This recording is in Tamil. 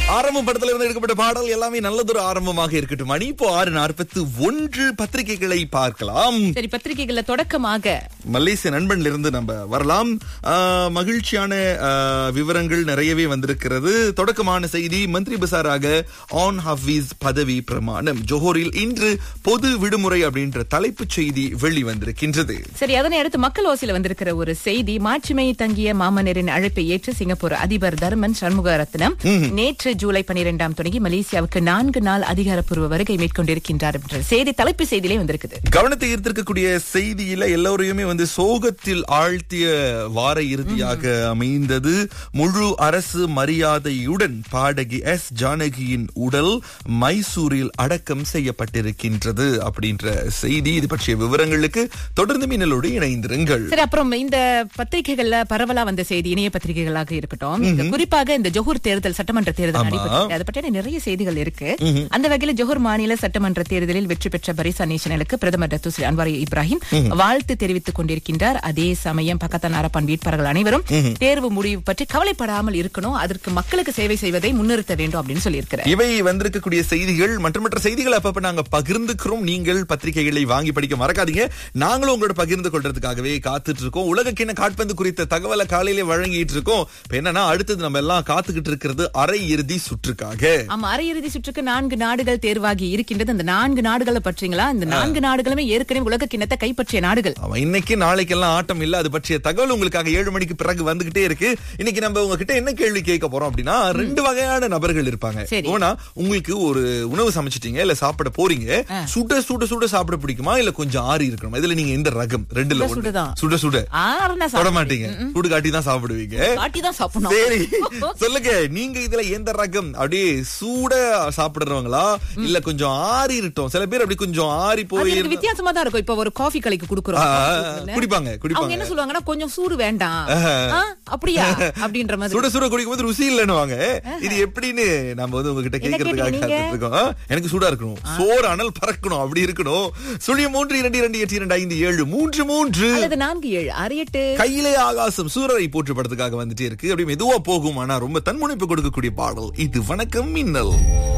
ஆரம்பம் படத்துல இருந்து எடுக்கப்பட்ட பாடல் எல்லாமே நல்லதொரு ஆரம்பமாக இருக்கட்டும் மணி இப்போ ஆறு நாற்பத்து ஒன்று பத்திரிகைகளை பார்க்கலாம் சரி பத்திரிகைகள்ல தொடக்கமாக மலேசிய நண்பன்ல இருந்து நம்ம வரலாம் ஆஹ், மகிழ்ச்சியான ஆஹ், விவரங்கள் நிறையவே வந்திருக்கிறது தொடக்கமான செய்தி மந்திரி பசாராக ஆன் ஹபீஸ் பதவி பிரமாணம் ஜோஹரில் இன்று பொது விடுமுறை அப்படின்ற தலைப்புச் செய்தி வெளிவந்திருக்கின்றது சரி அதனை அடுத்து மக்கள் ஓசில வந்திருக்கிற ஒரு செய்தி மாட்சிமை தங்கிய மாமன்னரின் அழைப்பை ஏற்று சிங்கப்பூர் அதிபர் தர்மன் சண்முகரத்னம் நேற்று ஜூலை பனிரெண்டாம் தொடங்கி மலேசியாவுக்கு நான்கு நாள் அதிகாரப்பூர்வ வருகை மேற்கொண்டிருக்கின்றார் என்ற செய்தி தலைப்பு செய்தியிலே வந்திருக்குது கவனத்தை ஈர்த்திருக்கக்கூடிய செய்தியில எல்லோரையுமே வந்து சோகத்தில் ஆழ்த்திய வார இறுதியாக அமைந்தது முழு அரசு மரியாதையுடன் பாடகி எஸ் ஜானகியின் உடல் மைசூரில் அடக்கம் செய்யப்பட்டிருக்கின்றது அப்படின்ற செய்தி இது பற்றிய விவரங்களுக்கு தொடர்ந்து மின்னலோடு இணைந்திருங்கள் சரி அப்புறம் இந்த பத்திரிகைகள்ல பரவலா வந்த செய்தி இணைய பத்திரிகைகளாக இருக்கட்டும் இந்த குறிப்பாக இந்த ஜொஹூர் தேர்தல் சட்டமன்ற தேர்தல் நடைபெற்றது அதை பற்றின நிறைய செய்திகள் இருக்கு அந்த வகையில ஜொஹூர் மாநில சட்டமன்ற தேர்தலில் வெற்றி பெற்ற பரிசா நேஷனலுக்கு பிரதமர் டத்துஸ்ரீ அன்வாரி இப்ராஹிம் வாழ்த்து தெரிவித்துக் கொண்டிருக்கின்றார் அதே சமயம் பக்கத்தான் அரப்பான் வேட்பாளர்கள் அனைவரும் தேர்வு முடிவு பற்றி கவலைப்படாமல் இருக்கணும் அதற்கு மக்களுக்கு சேவை செய்வதை முன்னிறுத்த வேண்டும் அப்படின்னு சொல்லியிருக்கிறார் இவை வந்திருக்கக்கூடிய செய்திகள் மற்ற மற்ற செய்திகள் அப்பப்ப நாங்க பகிர்ந்துக்கிறோம் நீங்கள் பத்திரிகைகளை வாங்கி படிக்க மறக்காதீங்க நாங்களும் உங்களோட பகிர்ந்து கொள்றதுக்காகவே காத்துட்டு இருக்கோம் உலகக்கிண காட்பந்து குறித்த தகவலை காலையிலே வழங்கிட்டு இருக்கோம் இப்ப என்னன்னா அடுத்தது நம்ம எல்லாம் காத்துக்கிட்டு இருக்கிறது அரை இறுதி சுற்றுக்காக ஆமா அரையிறுதி சுற்றுக்கு நான்கு நாடுகள் தேர்வாகி இருக்கின்றது அந்த நான்கு நாடுகளை பற்றீங்களா இந்த நான்கு நாடுகளுமே ஏற்கனவே உலக கிண்ணத்தை கைப்பற்றிய நாடுகள் அவன் இன்னைக்கு நாளைக்கெல்லாம் ஆட்டம் இல்ல அது பற்றிய தகவல் உங்களுக்காக ஏழு மணிக்கு பிறகு வந்துகிட்டே இருக்கு இன்னைக்கு நம்ம உங்ககிட்ட என்ன கேள்வி கேட்க போறோம் அப்படின்னா ரெண்டு வகையான நபர்கள் இருப்பாங்க சரி. ஓனா உங்களுக்கு ஒரு உணவு சமைச்சிட்டீங்க இல்ல சாப்பிட போறீங்க சுட சுட சுட சாப்பிட பிடிக்குமா இல்ல கொஞ்சம் ஆறி இருக்கணுமா இதுல நீங்க எந்த ரகம் ரெண்டுல சுட ஒண்ணு சுடதான். சுட சுட ஆறுனா தொட சாப்பிட மாட்டீங்க சுடு காட்டி தான் சாப்பிடுவீங்க காட்டி தான் சாப்பிடணும் சரி சொல்லுங்க நீங்க இதுல எந்த ரகம் அப்படியே சூட சாப்பிடுறவங்களா இல்ல கொஞ்சம் ஆறி இருக்கட்டும் சில பேர் அப்படி கொஞ்சம் ஆறி அது போய் எனக்கு வித்தியாசமா தான் இருக்கும் இப்ப ஒரு காஃபி கலைக்கு குடுக்குறோம் ஆ, coffee குடிப்பாங்க, அவங்க குடிப்பாங்க. என்ன சொல்லுவாங்கன்னா கொஞ்சம் சூடு வேண்டாம் ஆ, அப்படியா அப்படின்ற மாதிரி சுட சுட குடிக்கும் போது ருசி இல்லைன்னுவாங்க இது எப்படின்னு நம்ம வந்து உங்ககிட்ட என்ன கேட்கறதுக்காக கேட்டீங்க காத்துட்டு இருக்கோம் ஆ, எனக்கு சூடா இருக்கணும் சோறு அனல் பறக்கணும் அப்படி இருக்கணும் சுழிய மூன்று இரண்டு இரண்டு எட்டு இரண்டு ஐந்து ஏழு மூன்று மூன்று அல்லது நான்கு ஏழு ஆறு எட்டு கையிலே ஆகாசம் சூரரை போற்று படத்துக்காக வந்துட்டே இருக்கு அப்படி மெதுவா போகும் ஆனா ரொம்ப தன்முனைப்பு கொடுக்கக்கூடிய பாடல் இது வணக்கம் மின்னல்